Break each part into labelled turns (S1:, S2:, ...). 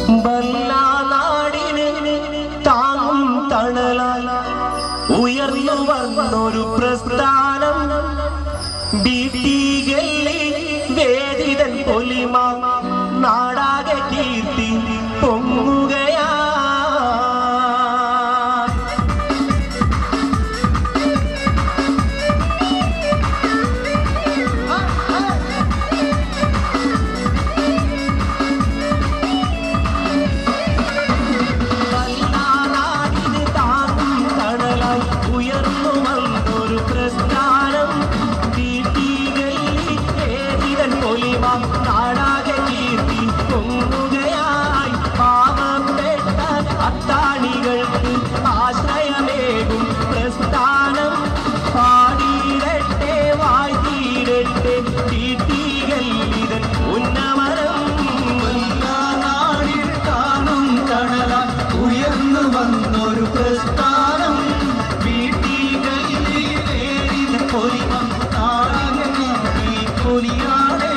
S1: ബല്ലാനാടിന് താങ്ങും തണലാൽ ഉയർന്നു വന്നൊരു പ്രസ്ഥാനം ബീട്ടികളിൽ വേദിതൻ പൊലിമ നാടാകെ കീർത്തി പൊങ്ങുകയാ നാടിന് താങ്ങും തണലായി ഉയർന്നു വന്നൊരു പ്രസ്ഥാനം വീട്ടികളിൽ ഏതിരൻ പൊലിമ നാടാകെ കീർത്തി പൊങ്ങുകയായി പാവപ്പെട്ട അത്താണികൾക്ക് ആശ്രയമേകും പ്രസ്ഥാനം പാടിയിടട്ടെ വാഴ്ത്തിയിടട്ടെ വീട്ടികൾ ഇതൻ ഉന്നമനം
S2: നാടിൽ കാണും കടലാൽ ഉയർന്നു വന്നൊരു പ്രസ്ഥാനം വീട്ടികളിൽ പൊലിമം നാടിനെ പൊലിയാടേ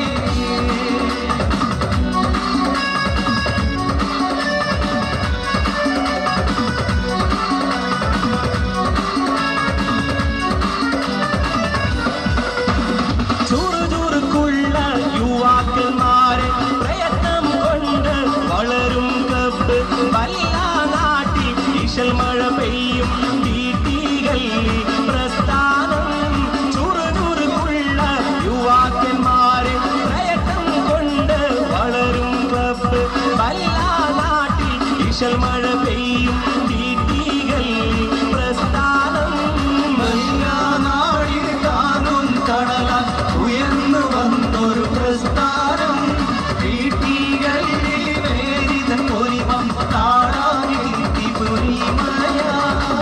S1: ചുറുചുറുക്കുള്ള യുവാക്കന്മാരെ പ്രയത്നം കൊണ്ട് വളരും കപ്പ് വല്ല നാട്ടിൽ ഈശൽ മഴ പെയ്യും വീട്ടികളിൽ പ്രസ്ഥാനം ചുറുചുറുക്കുള്ള യുവാക്കന്മാരെ പ്രയത്നം കൊണ്ട് വളരും കപ്പ് വല്ല നാട്ടിൽ ഈശൽ മഴ പെയ്യും വീട്ടികളിൽ പ്രസ്ഥാനം
S2: നാടിൽ കാണും കടലാൽ ഉയർന്നു വന്നൊരു പ്രസ്ഥാനം വീട്ടികളിൽ വേദിത പൊലിമം നാടാകെ പൊലിമയാ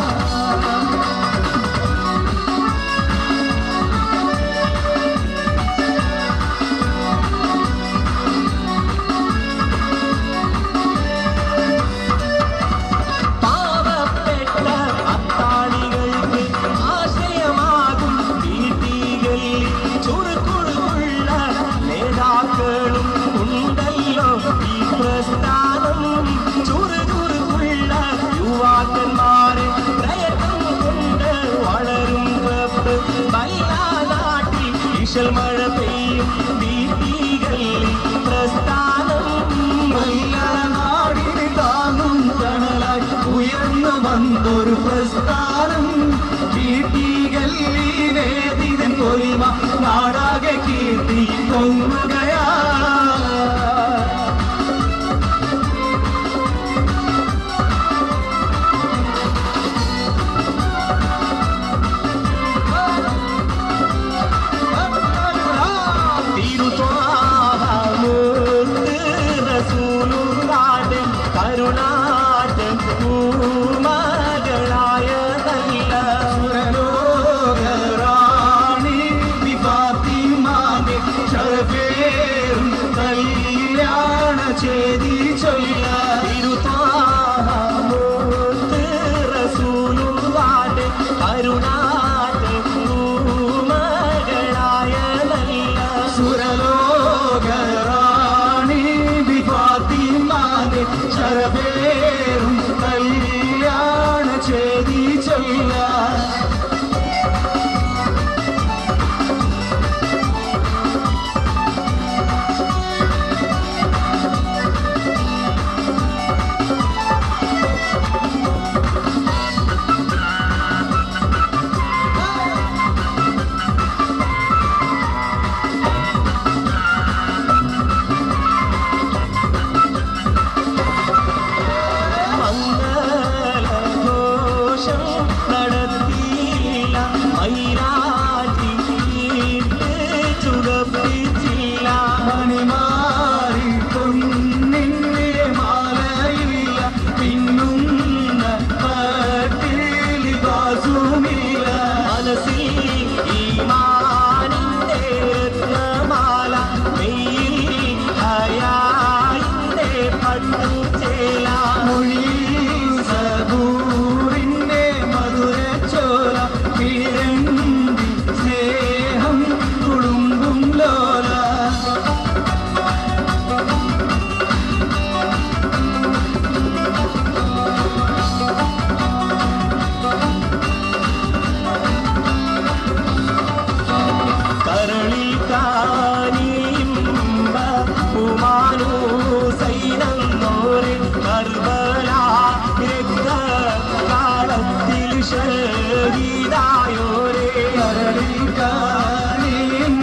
S1: പാവപ്പെട്ട അത്താണികൾക്ക് ആശ്രയമാകും വീട്ടികളിൽ ചുറുക്കുഴുള്ള നേതാക്കളും ഉണ്ടല്ലോ ഈ പ്രസ്ഥാനം ചുറുചുറുക്കുള്ള യുവാക്കന്മാരെ പ്രയത്നം കൊണ്ട് വളരും റബ്ബ് വല്ല നാട്ടിൽ ഇശൽ മഴ പെയ്യും വീട്ടികളിൽ പ്രസ്ഥാനം
S2: നാടിന് താങ്ങും തണലായി ഉയർന്നു വന്നൊരു പ്രസ്ഥാനം വീട്ടികളിൽ വേദിതൻ പൊലിമ നാടാകെ കീർത്തി പൊങ്ങുകയാ
S1: തിരുത്വാഹമൂർത്ത് റസൂലുള്ളാന്റെ കരുണാട്ട് പൂമകളായ നല്ല
S2: സുരലോകറാണി വിഭാത്തിമാന്റെ ശരഫേറും കല്യാണ ചേതി ചൊല്ല
S1: തിരുത്വാഹമൂർത്ത് റസൂലുള്ളാന്റെ കരുണാട്ട് പൂമകളായ നല്ല
S2: സുരലോകറാണി വിഭാത്തിമാന്റെ ശരഫേറും കല്യാണ ചേതി ചൊല്ല
S1: മംഗളഘോഷം നടത്തിയില്ല മൈരാറ്റി ചുടപ്പിച്ചില്ല
S2: മണിമാറി പൊന്നിന്റെ മാലയില്ല പിന്നുന്ന പട്ടിലി ബാസുമില്ല
S1: മനസ്സിൽ ഈമാനിന്റെ രത്നമാല മെയ്യിൽ ഹയായിന്റെ പട്ടുചേല
S2: മൊഴി സബൂറിന്റെ മധുരച്ചോല കിഴണ്ടി സ്നേഹം തുളുമ്പും ലോല
S1: കർബല രക്തകാളത്തിൽ ഷഹീദായോരേ
S2: കരളിൽ കാണിയും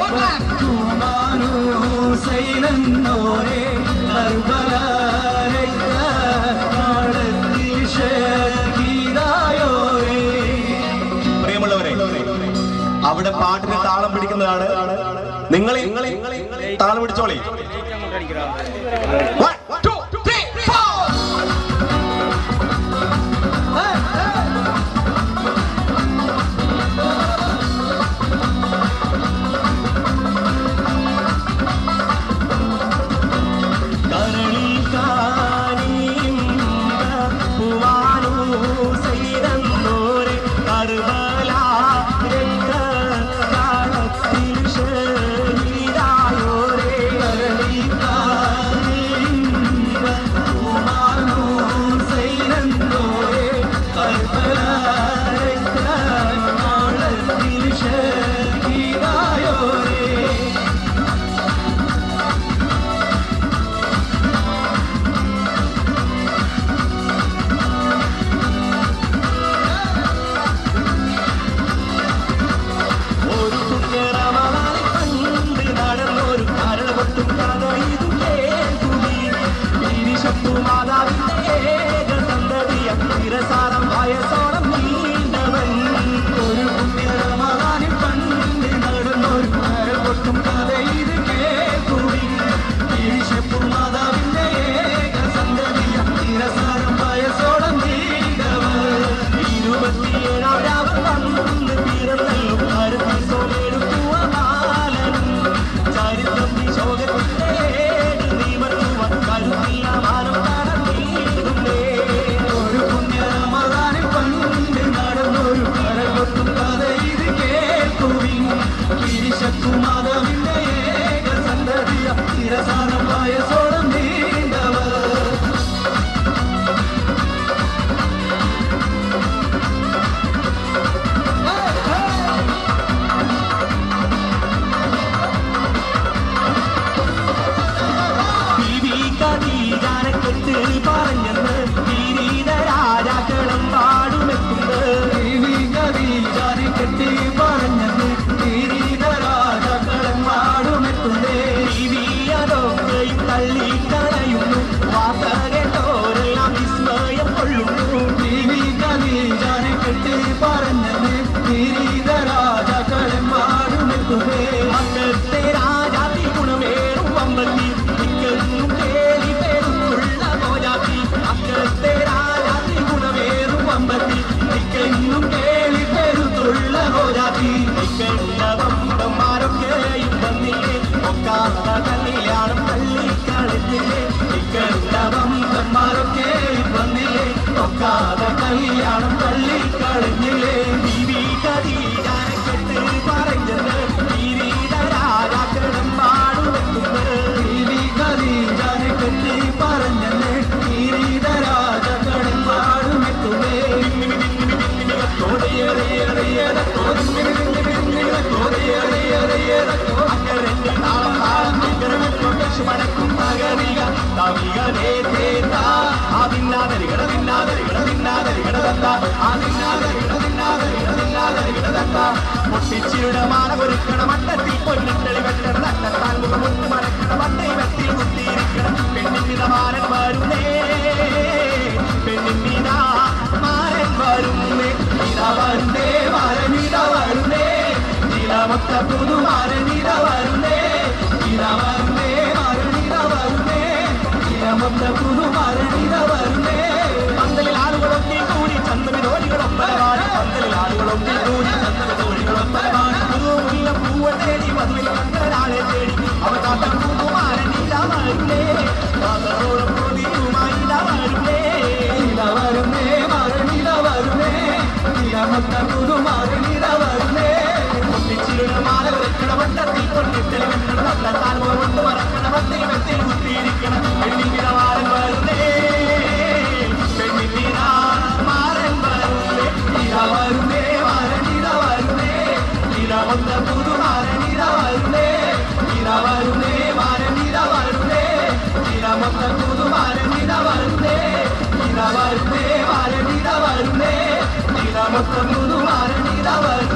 S2: സൈനോരെ കർബലാരക്ത നാടത്തിൽ ഷഹീദായോരേ
S1: പ്രിയമുള്ളവരെ അവിടെ പാട്ടിന് താളം പിടിക്കുന്നതാണ് നിങ്ങൾ താളം പിടിച്ചോളി One, two, three, four. കരളിൽ കാണിയും പൂവാനൂ സൈതന്നോരെ കർബല രക്തകാളത്തിൽ ഷഹീദായോരേ
S2: കരളിൽ കാണിയും സൈനോരെ കർബലാരക്ത നാടത്തിൽ ഷഹീദായോരേ
S1: ഒരു കുഞ്ഞറമണി പണ്ട് നടന്നൊരു കരൾ പൊട്ടും കഥ ഇതു കേൾക്കുമി തിരിശത്തു മാതാവിന്റെ ഏക സന്തതിയ തിരസാരം വയസ്സോളം നീണ്ടവൻ
S2: ഒരു പുണ്യരമാനിൽ പണ്ട് നടന്നൊരു പൊട്ടും കഥ ഇത് കേൾക്കുടി ഈശപ്പു മാതാവിന്റെ ഏക സന്തതിയ തിരസാരം വയസ്സോളം നീണ്ടവർ
S1: ഇരുപത്തിയേഴാം രാവ് വന്ന് പിറന്നല്ലോ കരുതി സോലെടുക്കുക ബാലനും ചരിത്രം ശോകത്തിന്റെ ഏട് നിവർത്തുവാൻ കരുതിയ മാനം കടന്നിടുന്നേ
S2: ഒരു പുണ്യരമാനിൽ പണ്ട് നടന്നൊരു പൊട്ടും കഥ ഇത് കേൾക്കുടി ഈശപ്പു മാതാവിന്റെ ഏക സന്തതിയ തിരസാരം വയസ്സോളം നീണ്ടവർ
S1: കെട്ട് പറഞ്ഞെന്ന് കിരീട രാജാക്കളും പാടുമെത്തുന്നത്
S2: കെട്ടി പറഞ്ഞത് രാജാക്കളെമ്പാടുമെത്തുന്നേ
S1: അതൊക്കെയും തള്ളിക്കളയുന്നു വാർത്ത കേട്ടോരെല്ലാം വിസ്മയം കൊള്ളുന്നു
S2: ാനെ കെട്ടി പറഞ്ഞത് രാജാക്കളെമ്പാടുമെത്തുന്നേ
S1: മക്കത്തെ രാജാതി ഗുണമേറും അമ്പത്തി മിക്കെന്നും കേളി പേരുള്ള മോജാതി മക്കത്തെ രാജാതി ഗുണമേറും അമ്പത്തി മിക്കെന്നും കേളി പേരുത്തുള്ള മോജാതി മിക്കെണ്ണ വമ്പന്മാരൊക്കെയും വന്നില്ലേ ഒക്കാത്ത കല്യാണം തള്ളിക്കളത്തില്ലേ മിക്കെണ്ണ വമ്പന്മാരൊക്കെ വന്നില്ലേ ഒക്കാത്ത കല്യാണം തള്ളിക്കളഞ്ഞില്ലേ ബീവി കതീജാനെ കെട്ട് പറഞ്ഞത് കിരീട രാജാക്കളും പാടുവെക്കുന്നത്
S2: ഖദീജാനെ കെട്ടി പറഞ്ഞത് രാജാക്കളെമ്പാടുമെത്തുന്നേ
S1: പൊട്ടിച്ചിരുടെ മാല ഒരുക്കണ മട്ടത്തിൽ പൊന്നിട്ടളി വെട്ടണ തട്ടത്താൻ മുഖമൊട്ട് മറക്കണ മട്ടൈ വെത്തിൽ കുത്തിയിരിക്കണം പെണ്ണിന്റെ മാരൻ വരുന്നേ പെണ്ണിന്റെ മാരൻ വരുന്നേ ഇതാ വരുന്നേ മാരനിത വരുന്നേ നിലമൊത്ത പുതുമാരനിത വരുന്നേ ഇതാ വരുന്നേ മാരനിത വരുന്നേ നിലമൊത്ത പുതുമാരനിത വരുന്നേ പന്തലിൽ ആളുകളൊക്കെ കൂടി ചന്ദ്രനോടികളൊപ്പരമാണ് പന്തലിൽ ആളുകളൊക്കെ കൂടി ചന്ദ്രനോടികളൊപ്പരമാണ് പുതുമുല്ല പൂവ തേടി മധുവിൽ കണ്ടൊരാളെ തേടി അവ കാത്ത പുതുമാരനിത വരുന്നേ കാതറോളം പൊതിയുമായി വരുന്നേ
S2: ഇത വരുന്നേ മരണിത വരുന്നേ നിലമത്ത പുതുമരണിത വരുന്നേ
S1: ഒന്നിച്ചിരുന്ന മാല വെക്കണ വട്ടത്തിൽ കൊണ്ടിട്ടളി വെക്കണം തട്ടാൻ കൊണ്ട് മറക്കണ വത്തിൽ വെത്തിൽ കുത്തിയിരിക്കണം പെണ്ണിന്റെ മാരൻ വരുന്നേ പെണ്ണിന്റെ മാരൻ വരുന്നേ
S2: ഇത വരുന്നേ മരണിത വരുന്നേ
S1: നിലവന്ന പുതുമാരനിത വരുന്നേ
S2: ഇത വരുന്നേ മരണിത വരുന്നേ
S1: നിലമന്ന പുതുമാരനിത വരുന്നേ
S2: നിലമൊത്ത പുതുമാരണിത വരുന്നേ